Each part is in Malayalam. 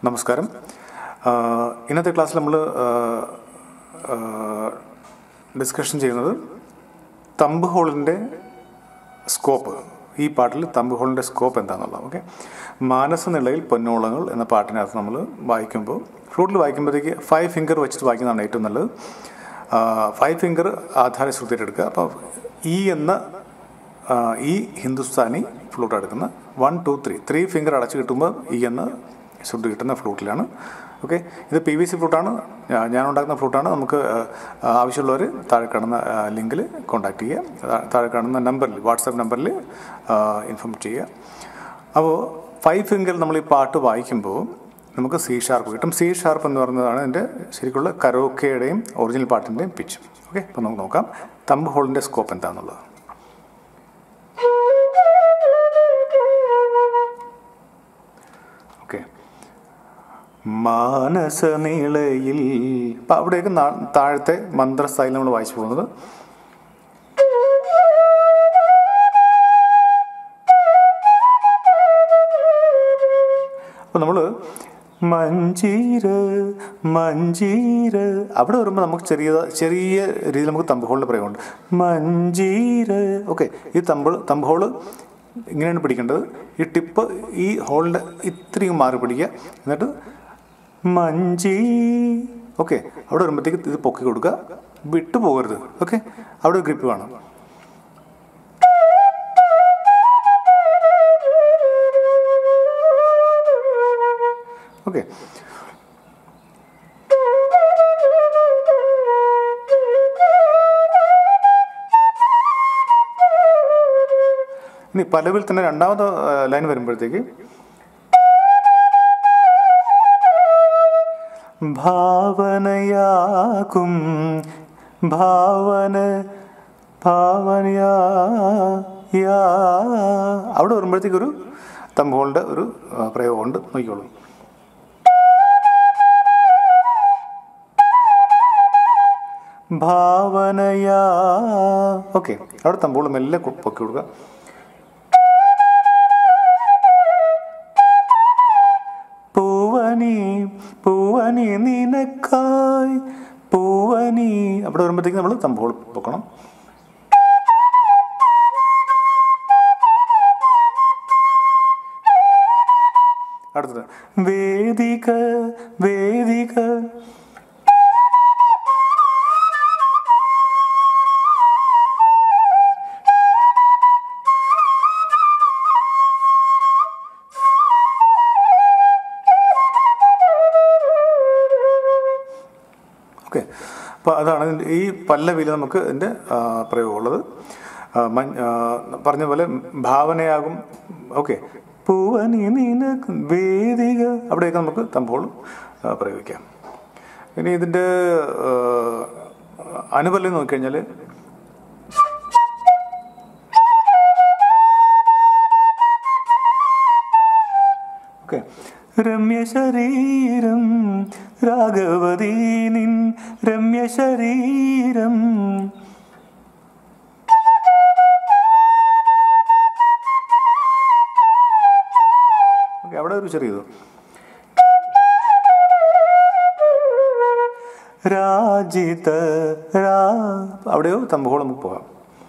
നമസ്കാരം ആ, ഇന്നത്തെ ക്ലാസ്സിൽ നമ്മൾ ഡിസ്കഷൻ ചെയ്യുന്നത് തമ്പ് ഹോളിൻ്റെ സ്കോപ്പ് ഈ പാട്ടിൽ തമ്പ് ഹോളിൻ്റെ സ്കോപ്പ് എന്താണെന്നുള്ളത് ഓക്കെ മാനസനിളയിൽ പൊന്നോളങ്ങൾ എന്ന പാട്ടിനകത്ത് നമ്മൾ വായിക്കുമ്പോൾ ഫ്ലൂട്ടിൽ വായിക്കുമ്പോഴത്തേക്ക് ഫൈവ് ഫിംഗർ വെച്ചിട്ട് വായിക്കുന്നതാണ് ഏറ്റവും നല്ലത് ഫൈവ് ഫിംഗർ ആധാര ശ്രുതിയിട്ട് എടുക്കുക അപ്പോൾ ഈ എന്ന ആ, ഈ ഹിന്ദുസ്ഥാനി ഫ്ലൂട്ട് എടുക്കുന്ന one two three three finger അടച്ച് കിട്ടുമ്പോൾ ഈ എന്ന ശ്രുതി കിട്ടുന്ന ഫ്ലൂട്ടിലാണ് ഓക്കെ ഇത് പി വി സി ഫ്ലൂട്ടാണ് ഞാ- ഞാൻ ഉണ്ടാക്കുന്ന ഫ്ലൂട്ടാണ് നമുക്ക് ആ, ആവശ്യമുള്ളവർ താഴെ കാണുന്ന ലിങ്കിൽ കോൺടാക്ട് ചെയ്യുക താ- താഴെ കാണുന്ന നമ്പറിൽ വാട്സാപ്പ് നമ്പറിൽ ഇൻഫോം ചെയ്യുക അപ്പോൾ ഫൈവ് ഫിംഗറിൽ നമ്മൾ ഈ പാട്ട് വായിക്കുമ്പോൾ നമുക്ക് സി ഷാർപ്പ് കിട്ടും സി ഷാർപ്പ് എന്ന് പറയുന്നതാണ് എൻ്റെ ശരിക്കുള്ള കരോക്കയുടെയും ഒറിജിനൽ പാട്ടിൻ്റെയും പിച്ച് ഓക്കെ അപ്പോൾ നമുക്ക് നോക്കാം തമ്പ് ഹോളിൻ്റെ സ്കോപ്പ് എന്താണെന്നുള്ളത് ഓക്കെ മാനസനിളയിൽ അപ്പം അവിടെയൊക്കെ നാ- താഴത്തെ മന്ത്രസ്ഥായിൽ നമ്മൾ വായിച്ചു പോകുന്നത് അപ്പം നമ്മൾ മഞ്ചീര മഞ്ചീര അവിടെ വരുമ്പോൾ നമുക്ക് ചെറിയ ചെറിയ രീതിയിൽ നമുക്ക് തമ്പ് ഹോളിൻ്റെ പ്രയോഗമുണ്ട് മഞ്ചീര ഓക്കെ ഈ തമ്പ് തമ്പ് ഹോള് ഇങ്ങനെയാണ് പിടിക്കേണ്ടത് ഈ ടിപ്പ് ഈ ഹോളിൻ്റെ ഇത്രയും മാറി പിടിക്കുക എന്നിട്ട് മഞ്ചി ഓക്കെ അവിടെ വരുമ്പോഴത്തേക്ക് ഇത് പൊക്കി കൊടുക്കുക വിട്ടു പോകരുത് ഓക്കെ അവിടെ ഗ്രിപ്പ് വേണം ഓക്കെ ഇനി പലവിൽ തന്നെ രണ്ടാമത്തെ ലൈൻ വരുമ്പോഴത്തേക്ക് ഭാവനയാക്കും ഭാവന ഭാവനയാ യാ അവിടെ വരുമ്പോഴത്തേക്ക് ഒരു തമ്പോളിൻ്റെ ഒരു ആ, പ്രയോഗമുണ്ട് നോക്കിക്കോളൂ ഭാവനയാ ഓക്കെ അവിടെ തമ്പോൾ മെല്ലെ കൊ- പൊക്കി കൊടുക്കുക പൂവനി പൂവനി നിനക്കായി പൂവനി അവിടെ വരുമ്പോഴത്തേക്ക് നമ്മൾ തമ്പോൾ പൊക്കണം അടുത്തത് വേദിക വേദിക ഓക്കെ അപ്പോൾ അതാണ് ഇതിൻ്റെ ഈ പല്ലവിയിൽ നമുക്ക് ഇതിൻ്റെ ആ, പ്രയോഗമുള്ളത് ആ, മഞ്ഞ ആ, പറഞ്ഞ പോലെ ഭാവനയാകും ഓക്കെ പൂവനി നിനക്ക് വേദിക അവിടെയൊക്കെ നമുക്ക് തമ്പോൾ ആ, പ്രയോഗിക്കാം ഇനി ഇതിൻ്റെ ആ, അനുപല്ലവി നോക്കിക്കഴിഞ്ഞാൽ ഓക്കെ രമ്യ ശരീരം രാഘവതീ നിൻ രമ്യ ശരീരം ഓക്കെ അവിടെ ഒരു ചെറിയത് രാജിത രാ അവിടെയോ തമ്പുകോളം നമുക്ക് പോകാം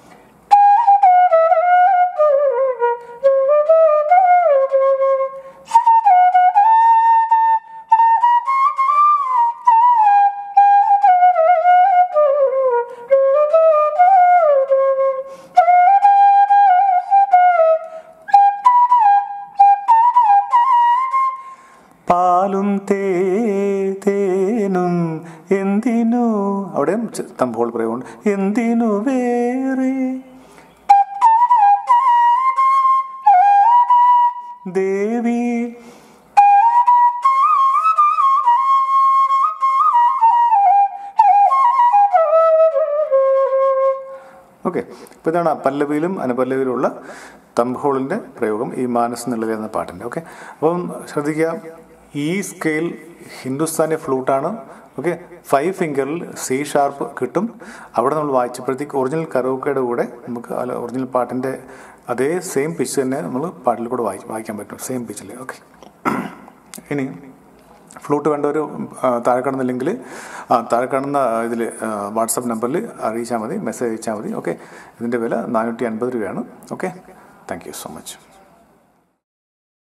പാലും തേ തേനും എന്തിനു അവിടെയും ചെ- തമ്പോൾ പ്രയോഗമുണ്ട് എന്തിനു വേറെ ദേവി ഓക്കെ അപ്പോൾ ഇതാണ് പല്ലവിയിലും അനുപല്ലവിയിലുള്ള തംബോളിൻ്റെ പ്രയോഗം ഈ മാനസ് നിളയിൽ എന്ന പാട്ടിൻ്റെ ഓക്കെ അപ്പം ശ്രദ്ധിക്കുക ഈ സ്കെയിൽ ഹിന്ദുസ്ഥാനി ഫ്ലൂട്ടാണ് ഓക്കെ ഫൈവ് ഫിംഗറിൽ സി ഷാർപ്പ് കിട്ടും അവിടെ നമ്മൾ വായിച്ചപ്പോഴത്തേക്ക് ഒറിജിനൽ കരോക്കയുടെ കൂടെ നമുക്ക് അല്ല ഒറിജിനൽ പാട്ടിൻ്റെ അതേ സെയിം പിച്ച് തന്നെ നമ്മൾ പാട്ടിൽ കൂടെ വായി വായിക്കാൻ പറ്റും സെയിം പിച്ചിൽ ഓക്കെ ഇനി ഫ്ലൂട്ട് വേണ്ടവർ താഴെ കാണുന്ന ലിങ്കിൽ താഴെ കാണുന്ന ഇതിൽ വാട്സപ്പ് നമ്പറിൽ അറിയിച്ചാൽ മതി മെസ്സേജ് അയച്ചാൽ മതി ഓക്കെ ഇതിൻ്റെ വില നാനൂറ്റി അൻപത് രൂപയാണ് okay thank you so much